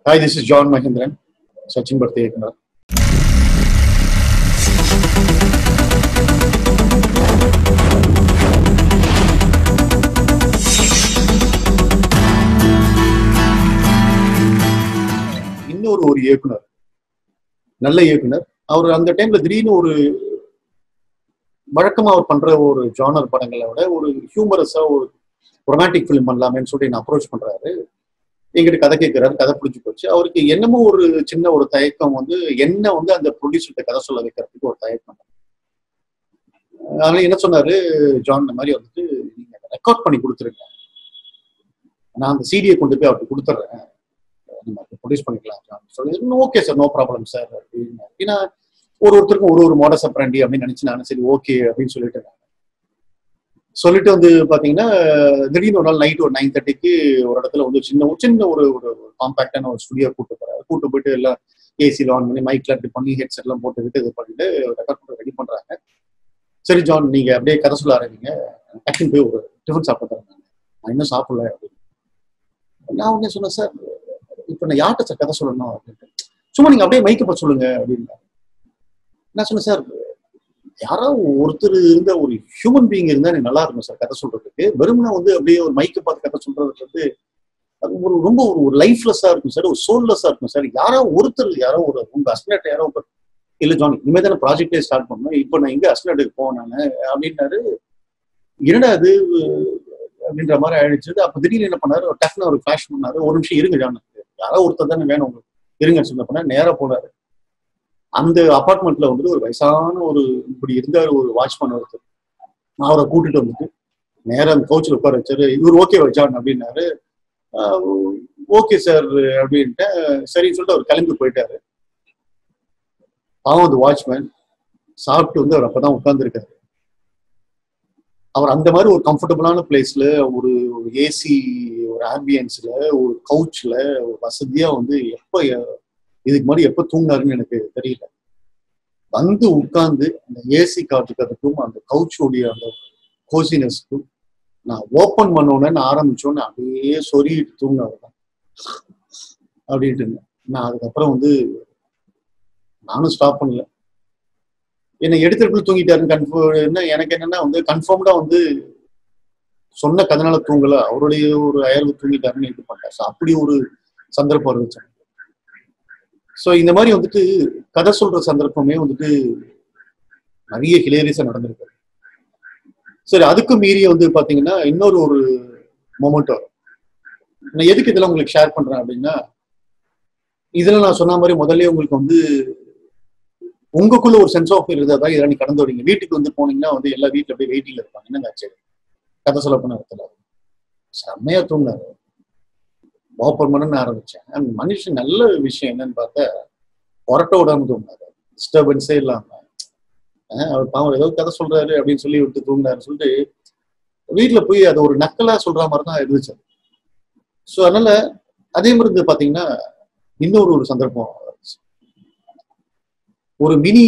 Hi, this is John Mahindran, Sachin Bharti இயக்குனர் இன்னொரு ஒரு இயக்குனர் நல்ல இயக்குனர் அவர் அந்த டைம்ல திடீர்னு ஒரு வழக்கமா அவர் பண்ற ஒரு ஜானர் படங்களை விட ஒரு ஹியூமரஸா ஒரு ரொமான்டிக் ஃபிலிம் பண்ணலாமேன்னு சொல்லி என்ன அப்ரோச் பண்றாரு எங்கிட்ட கதை கேட்கிறாரு கதை பிடிச்சி போச்சு அவருக்கு என்னமோ ஒரு சின்ன ஒரு தயக்கம் வந்து என்ன வந்து அந்த ப்ரொடியூசர்கிட்ட கதை சொல்ல வைக்கிறதுக்கு ஒரு தயக்கம் அதனால என்ன சொன்னாரு ஜான் இந்த மாதிரி வந்துட்டு நீங்க ரெக்கார்ட் பண்ணி கொடுத்துருங்க நான் அந்த சீடியை கொண்டு போய் அவருக்கு கொடுத்துட்றேன் நம்ம ப்ரொடியூஸ் பண்ணிக்கலாம் ஜான் சொல்லி okay sir no problem sir அப்படின்னு ஏன்னா ஒரு ஒருத்தருக்கும் ஒரு ஒரு மோடஸ் அப்ராண்டி அப்படின்னு நினைச்சு நானும் சரி ஓகே அப்படின்னு சொல்லிட்டு சொல்லிட்டு வந்து பாத்தீங்கன்னா திடீர்னு ஒரு நாள் நைட் ஒரு நைன் தேர்ட்டிக்கு ஒரு இடத்துல வந்து சின்ன ஒரு சின்ன ஒரு ஒரு காம்பாக்டான ஒரு ஸ்டுடியோ கூட்டு போறாரு கூட்டு போயிட்டு எல்லாம் ஏசியில் ஆன் பண்ணி மைக்ல அப்படி பண்ணி ஹெட்செட் எல்லாம் போட்டுக்கிட்டு இது பண்ணிட்டு ரெக்கார்ட் பண்ணி ரெடி பண்றாங்க சரி ஜான் நீங்க அப்படியே கதை சொல்ல ஆரம்பிங்க டக்குன்னு போய் ஒரு டிஃபன் சாப்பிட்டு தரேன் நான் இன்னும் சாப்பிடல அப்படின்னு நான் உடனே சொன்னேன் சார் இப்போ நான் யார்கிட்ட சார் கதை சொல்லணும் அப்படின்ட்டு சும்மா நீங்க அப்படியே மைக்கை பார்த்து சொல்லுங்க அப்படின்னு நான் சொன்னேன் சார் யாரோ ஒருத்தர் இருந்த ஒரு ஹியூமன் பீயிங் இருந்தா எனக்கு நல்லா இருக்கும் சார் கதை சொல்றதுக்கு வெறுமனா வந்து அப்படியே ஒரு மைக்கை பார்த்து கதை சொல்றதுக்கு வந்து அது ஒரு ரொம்ப ஒரு ஒரு லைஃப்லெஸ்ஸா இருக்கும் சார் ஒரு சோல்லெஸ்ஸா இருக்கும் சார் யாரோ ஒருத்தர் யாரோ ஒரு உங்க அஸ்னட் யாரோ ஒரு இல்ல ஜான் இனிமே தானே ப்ராஜெக்டே ஸ்டார்ட் பண்ணணும் இப்போ நான் எங்க அஸ்னட்டுக்கு போனேன் அப்படின்னாரு என்னடா அது அப்படின்ற மாதிரி ஆயிடுச்சு அப்ப திடீர்னு என்ன பண்ணாரு டக்குன்னு ஒரு ஃபிளாஷ் பண்ணாரு ஒரு நிமிஷம் இருங்க ஜான் யாரோ ஒருத்தர் தானே வேணும் உங்களுக்கு இருங்கன்னு சொன்ன பண்ணா நேரா போனாரு அந்த அபார்ட்மெண்ட்ல வந்துட்டு ஒரு வயசான ஒரு இப்படி இருந்தாரு ஒரு வாட்ச்மேன் ஒருத்தர் அவரை கூட்டிட்டு வந்துட்டு நேரம் அந்த கவுச்சில் உட்கார வச்சாரு இவர் ஓகே வச்சான் அப்படின்னாரு ஓகே சார் அப்படின்ட்டு சரின்னு சொல்லிட்டு அவர் கிளம்பி போயிட்டாரு அவன் அந்த வாட்ச்மேன் சாப்பிட்டு வந்து அவர் அப்பதான் உட்கார்ந்துருக்காரு அவர் அந்த மாதிரி ஒரு கம்ஃபர்டபுளான பிளேஸ்ல ஒரு ஏசி ஒரு ஆம்பியன்ஸ்ல ஒரு கவுச்ல ஒரு வசதியா வந்து எப்ப இதுக்கு முன்னாடி எப்ப தூங்கினாருன்னு எனக்கு தெரியல வந்து உட்கார்ந்து அந்த ஏசி காட்டுக்கிறதுக்கும் அந்த கவுச்சோடைய அந்த கோசினஸ்க்கும் நான் ஓப்பன் பண்ணோன்னு ஆரம்பிச்சோன்னு அப்படியே சொருகிட்டு தூங்கினவர் தான் அப்படின்ட்டு நான் அதுக்கப்புறம் வந்து நானும் ஸ்டாப் பண்ணல என்னை எடுத்துட்டு தூங்கிட்டாருன்னு கன்ஃபார்ம் எனக்கு என்னன்னா வந்து கன்ஃபார்ம்டா வந்து சொன்ன கதனால தூங்கல அவருடைய ஒரு அயர்வு தூங்கிட்டாருன்னு இது பண்ணேன் ஸோ அப்படி ஒரு சந்தர்ப்பம் இருந்துச்சு ஸோ இந்த மாதிரி வந்துட்டு கதை சொல்ற சந்தர்ப்பமே வந்துட்டு நிறைய ஹிலேரியஸா நடந்திருக்கு சரி அதுக்கும் மீறி வந்து பாத்தீங்கன்னா இன்னொரு ஒரு மொமெண்ட் வரும் நான் எதுக்கு இதெல்லாம் உங்களுக்கு ஷேர் பண்றேன் அப்படின்னா இதுல நான் சொன்ன மாதிரி முதல்ல உங்களுக்கு வந்து உங்களுக்குள்ள ஒரு சென்ஸ் ஆஃப் இருந்தா தான் இதெல்லாம் நீ கடந்து வரீங்க வீட்டுக்கு வந்து போனீங்கன்னா வந்து எல்லா வீட்டுல அப்படியே வெயிட்டிங்ல இருப்பாங்க என்னங்க ஆச்சு கதை சொல்ல போன இடத்துல செம்மையா தூங்கினாரு ஓப்பன் பண்ணணும்னு ஆரம்பிச்சேன் மனுஷன் நல்ல விஷயம் என்னன்னு பார்த்தா புரட்ட விடாம தூங்கினாரு டிஸ்டர்பன்ஸே இல்லாம அவர் பாவம் ஏதோ கதை சொல்றாரு அப்படின்னு சொல்லி விட்டு தூங்கினாரு சொல்லிட்டு வீட்டுல போய் அதை ஒரு நக்கலா சொல்ற மாதிரி தான் இருந்துச்சு ஸோ அதனால அதே மாதிரி இருந்து பாத்தீங்கன்னா இன்னொரு ஒரு சந்தர்ப்பம் ஒரு மினி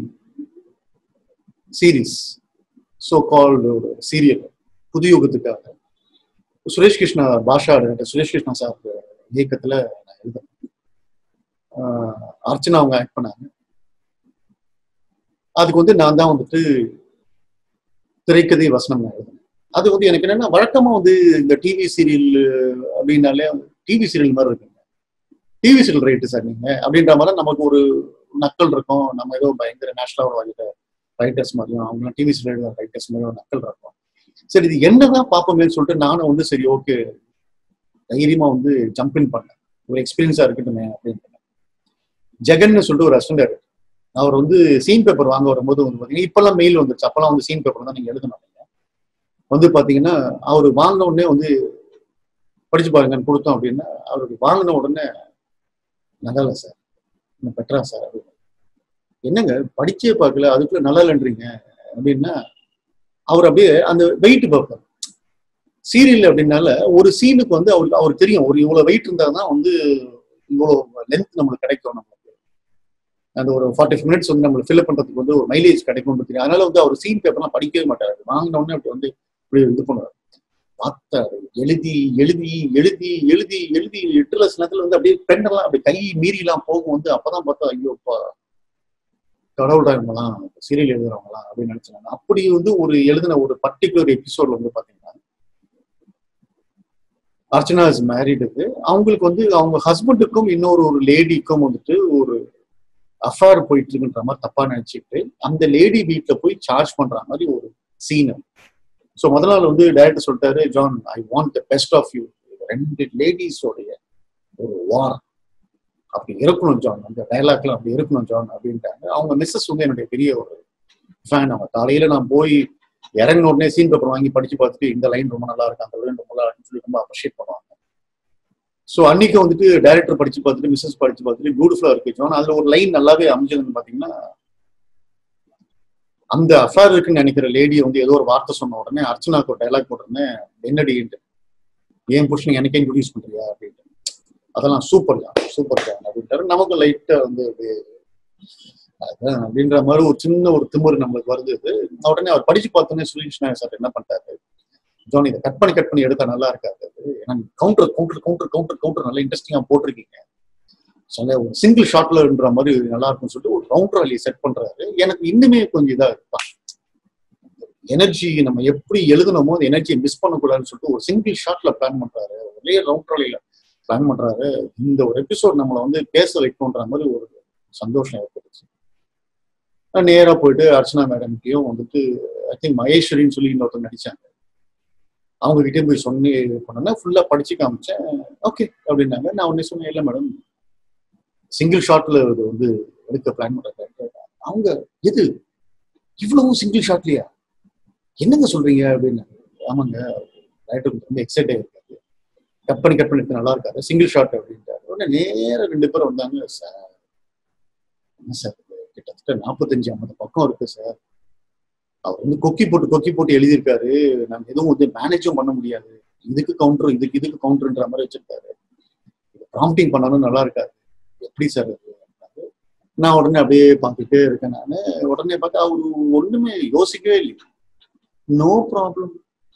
சீரீஸ் ஸோ கால்டு ஒரு சீரியல் புது யுகத்துக்காக சுரேஷ் கிருஷ்ணா பாஷா சுரேஷ் கிருஷ்ணா சார் இயக்கத்துல நான் எழுதேன் அர்ச்சனா அவங்க ஆக்ட் பண்ணாங்க அதுக்கு வந்து நான் தான் வந்துட்டு திரைக்கதை வசனம் நான் எழுதினேன் அது வந்து எனக்கு என்னன்னா வழக்கமா வந்து இந்த டிவி சீரியல் அப்படின்னாலே டிவி சீரியல் மாதிரி இருக்குங்க டிவி சீரியல் ரைட்டு சார் நீங்க அப்படின்ற மாதிரி நமக்கு ஒரு நக்கல் இருக்கும் நம்ம ஏதோ பயங்கர நேஷனல் வாங்கிட்ட ரைட்டர்ஸ் மாதிரியும் அவங்க டிவி சீரியல் ரைட்டர்ஸ் மாதிரியும் நக்கல் இருக்கும் சரி இது என்னதான் பார்ப்போமேன்னு சொல்லிட்டு நானும் வந்து சரி ஓகே தைரியமா வந்து ஜம்பின் பண்ணேன் ஒரு எக்ஸ்பீரியன்ஸா இருக்கட்டுமே அப்படின்னு ஜெகன்னு சொல்லிட்டு ஒரு அசிஸ்டன்ட் அவர் வந்து சீன் பேப்பர் வாங்க வரும்போது வந்து பாத்தீங்கன்னா இப்பெல்லாம் மெயில் வந்துருச்சு அப்பெல்லாம் வந்து சீன் பேப்பர் தான் நீங்க எழுதணும் வந்து பாத்தீங்கன்னா அவர் வாங்கின உடனே வந்து படிச்சு பாருங்கன்னு கொடுத்தோம் அப்படின்னா அவருக்கு வாங்கின உடனே நல்லா இல்லை சார் இன்னும் பெட்டரா சார் அப்படின்னு என்னங்க படிச்சே பார்க்கல அதுக்குள்ள நல்லா இல்லைன்றீங்க அப்படின்னா அவர் அப்படியே அந்த வெயிட் பார்ப்பார் சீரியல் அப்படின்னால ஒரு சீனுக்கு வந்து அவருக்கு அவருக்கு தெரியும் ஒரு இவ்வளவு வெயிட் இருந்தா தான் வந்து இவ்வளவு லென்த் நம்மளுக்கு கிடைக்கும் நம்மளுக்கு அந்த ஒரு ஃபார்ட்டி ஃபைவ் மினிட்ஸ் வந்து நம்மளுக்கு ஃபில் பண்றதுக்கு வந்து ஒரு மைலேஜ் கிடைக்கும்னு தெரியும் அதனால வந்து அவர் சீன் பேப்பர்லாம் படிக்கவே மாட்டாரு வாங்கின உடனே அப்படி வந்து இப்படி இது பண்ணுவார் பார்த்தாரு எழுதி எழுதி எழுதி எழுதி எழுதி எட்டுல சில நேரத்துல வந்து அப்படியே பெண்ணெல்லாம் அப்படி கை மீறிலாம் போகும் வந்து அப்பதான் பார்த்தா ஐயோப்பா கடவுளா இவங்கலாம் சீரியல் எழுதுறவங்களாம் அப்படின்னு நினைச்சாங்க அப்படி வந்து ஒரு எழுதின ஒரு பர்டிகுலர் எபிசோட்ல வந்து பாத்தீங்கன்னா அர்ச்சனா இஸ் மேரிடு அவங்களுக்கு வந்து அவங்க ஹஸ்பண்டுக்கும் இன்னொரு ஒரு லேடிக்கும் வந்துட்டு ஒரு அஃபேர் போயிட்டு இருக்குன்ற மாதிரி தப்பா நினைச்சிட்டு அந்த லேடி வீட்டுல போய் சார்ஜ் பண்ற மாதிரி ஒரு சீன் ஸோ முதல் நாள் வந்து டைரக்டர் சொல்லிட்டாரு John I want the best of you ரெண்டு லேடிஸோடைய ஒரு வார் அப்படி இருக்கணும் ஜான் அந்த டைலாக்லாம் அப்படி இருக்கணும் ஜான் அப்படின்ட்டாங்க அவங்க மிஸ்ஸஸ் வந்து என்னுடைய பெரிய ஒரு ஃபேன் அவங்க காலையில நான் போய் இறங்கின உடனே சீன் பேப்பர் வாங்கி படிச்சு பார்த்துட்டு இந்த லைன் ரொம்ப நல்லா இருக்கு அந்த லைன் ரொம்ப நல்லா இருக்குன்னு சொல்லி ரொம்ப அப்ரிஷியேட் பண்ணுவாங்க ஸோ அன்னைக்கு வந்துட்டு டைரக்டர் படிச்சு பார்த்துட்டு மிஸ்ஸஸ் படிச்சு பார்த்துட்டு பியூட்டிஃபுல்லா இருக்கு ஜான் அதுல ஒரு லைன் நல்லாவே அமைஞ்சதுன்னு பாத்தீங்கன்னா அந்த அஃபேர் இருக்குன்னு நினைக்கிற லேடியை வந்து ஏதோ ஒரு வார்த்தை சொன்ன உடனே அர்ச்சனாக்கு ஒரு டைலாக் போட்டிருந்தேன் என்னடின்ட்டு ஏன் புருஷன் எனக்கே இன்ட்ரடியூஸ் பண்றியா அப்படின்ட்டு அதெல்லாம் சூப்பர் தான் சூப்பர் தான் அப்படின்ட்டாரு நமக்கு லைட்டா வந்து அப்படியே அதான் அப்படின்ற மாதிரி ஒரு சின்ன ஒரு திமிரு நம்மளுக்கு வருது இது. உடனே அவர் படிச்சு பார்த்தோன்னே சுரேஷ் நாயர் சார் என்ன பண்ணிட்டாரு ஜோன் இதை கட் பண்ணி கட் பண்ணி எடுத்தா நல்லா இருக்காது அது. ஏன்னா counter counter counter counter counter நல்லா இன்ட்ரெஸ்டிங்கா போட்டிருக்கீங்க சொல்ல ஒரு சிங்கிள் ஷாட்லன்ற மாதிரி நல்லா இருக்கும்னு சொல்லிட்டு ஒரு கவுண்டர் அலி செட் பண்றாரு எனக்கு இன்னுமே கொஞ்சம் இதா இருப்பா எனர்ஜி நம்ம எப்படி எழுதணுமோ அந்த எனர்ஜியை மிஸ் பண்ணக்கூடாதுன்னு சொல்லிட்டு ஒரு சிங்கிள் ஷாட்ல பிளான் பண்றாரு ஒரே ரவுண்டர் அலியில பிளான் பண்றாரு இந்த ஒரு எபிசோட் நம்மளை வந்து பேச வைக்கணுன்ற மாதிரி ஒரு சந்தோஷம் ஏற்பட்டுச்சு நான் நேரா போயிட்டு அர்ச்சனா மேடம்கிட்டயும் வந்துட்டு ஐ திங்க் மகேஸ்வரின்னு சொல்லி இன்னொருத்தர் நடிச்சாங்க அவங்க கிட்டே போய் சொன்னி பண்ணேன்னா ஃபுல்லா படிச்சு காமிச்சேன் ஓகே அப்படின்னாங்க நான் உடனே சொன்னேன் இல்லை மேடம் சிங்கிள் ஷாட்ல இது வந்து எடுக்க பிளான் பண்றாங்க அவங்க எது இவ்வளவும் சிங்கிள் ஷாட்லயா என்னங்க சொல்றீங்க அப்படின்னு ஆமாங்க ரைட்டர் ரொம்ப எக்ஸைட் ஆயிருக்காரு கட் பண்ணி கட் பண்ணி எடுத்து நல்லா இருக்காரு சிங்கிள் ஷாட் அப்படின்ட்டாரு உடனே நேரா ரெண்டு பேரும் வந்தாங்க சார் என்ன சார் இது கிட்டத்தட்ட நாற்பத்தஞ்சு ஐம்பது பக்கம் இருக்கு சார் அவர் வந்து கொக்கி போட்டு கொக்கி போட்டு எழுதியிருக்காரு நாங்க எதுவும் வந்து மேனேஜும் பண்ண முடியாது இதுக்கு கவுண்டர் இதுக்கு இதுக்கு கவுண்டர்ன்ற மாதிரி வச்சிருக்காரு ப்ராம்ப்டிங் பண்ணாலும் நல்லா இருக்காது எப்படி சார் இது அப்படின்னாரு. நான் உடனே அப்படியே பார்த்துட்டே இருக்கேன் நான் உடனே பார்த்தா அவரு ஒண்ணுமே யோசிக்கவே இல்லை நோ ப்ராப்ளம்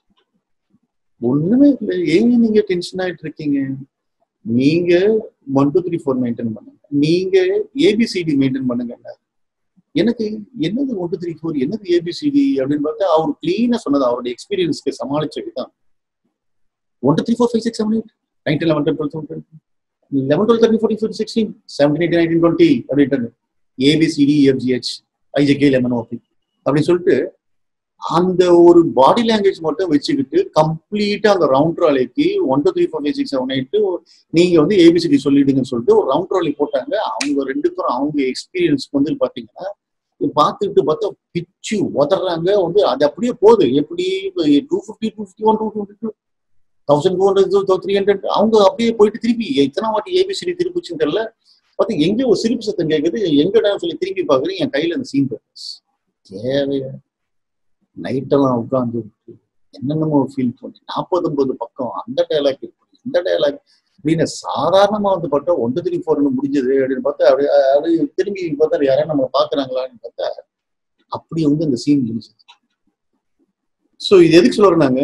ஒண்ணுமே இல்லை ஏங்க நீங்க டென்ஷன் ஆயிட்டு இருக்கீங்க நீங்க one two three four maintain பண்ணுங்க நீங்க ஏபிசிடி மெயின்டைன் பண்ணுங்க எனக்கு என்னது ஒன் டூ த்ரீ ஃபோர் என்னது ஏபிசிடி அப்படின்னு பார்த்தா அவர் கிளீனா சொன்னது அவருடைய எக்ஸ்பீரியன்ஸ்க்கு சமாளிச்சது தான் one two three four five six seven eight nineteen eleven twelve twelve eleven twelve thirty forty four sixteen seventeen eighteen nineteen twenty அப்படின்ட்டு ABCD FGH IJK lemon OP அப்படின்னு சொல்லிட்டு அந்த ஒரு பாடி லாங்குவேஜ் மட்டும் வச்சுக்கிட்டு கம்ப்ளீட்டா அந்த ரவுண்ட் ராலிக்கு one two three four five six seven eight நீங்க வந்து ஏபிசிடி சொல்லிடுங்கன்னு சொல்லிட்டு ஒரு ரவுண்ட் ராலி போட்டாங்க அவங்க ரெண்டு பேரும் அவங்க எக்ஸ்பீரியன்ஸ்க்கு வந்து பாத்தீங்கன்னா இது பார்த்துக்கிட்டு பார்த்தா பிச்சு உதறாங்க வந்து அது அப்படியே போகுது எப்படி two fifty two fifty one two twenty two thousand two hundred three hundred அவங்க அப்படியே போயிட்டு திருப்பி எத்தனை வாட்டி ஏபிசிடி திருப்பிச்சுன்னு தெரியல பார்த்து எங்க ஒரு சிரிப்பு சத்தம் கேட்குது எங்கடா சொல்லி திரும்பி பார்க்குறேன் என் கையில அந்த சீன் பேப்பர்ஸ் தேவையா நைட்டெல்லாம் உட்காந்து என்னென்னமோ ஃபீல் பண்ணி நாற்பது ஐம்பது பக்கம் அந்த டைலாக் இப்படி இந்த டைலாக் அப்படின்னு சாதாரணமா வந்து பார்த்தா ஒன்று த்ரீ ஃபோர்னு முடிஞ்சது அப்படின்னு பார்த்தா அப்படி அது திரும்பி பார்த்தா யாரையும் நம்ம பாக்குறாங்களான்னு பார்த்தா அப்படி வந்து அந்த சீன் முடிஞ்சது ஸோ இது எதுக்கு சொல்றேன்னாங்க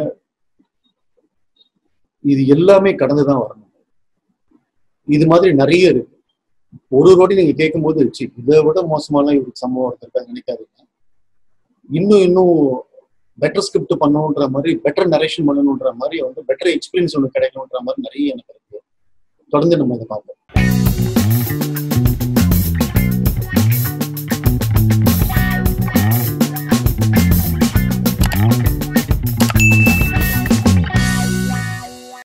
இது எல்லாமே கடந்துதான் வரணும் இது மாதிரி நிறைய இருக்கு ஒரு ஒரு வாட்டி நீங்க கேட்கும்போது சி இதை விட மோசமாலாம் இவருக்கு சம்பவம் இருந்திருக்காங்க நினைக்காதீங்க இன்னும் இன்னும் பெட்டர் ஸ்கிரிப்ட் பண்ணணுன்ற மாதிரி பெட்டர் நரேஷன் பண்ணணுன்ற மாதிரி வந்து பெட்டர் எக்ஸ்பீரியன்ஸ் ஒன்று கிடைக்கணுன்ற மாதிரி நிறைய எனக்கு இருக்கு தொடர்ந்து நம்ம இதை பார்ப்போம்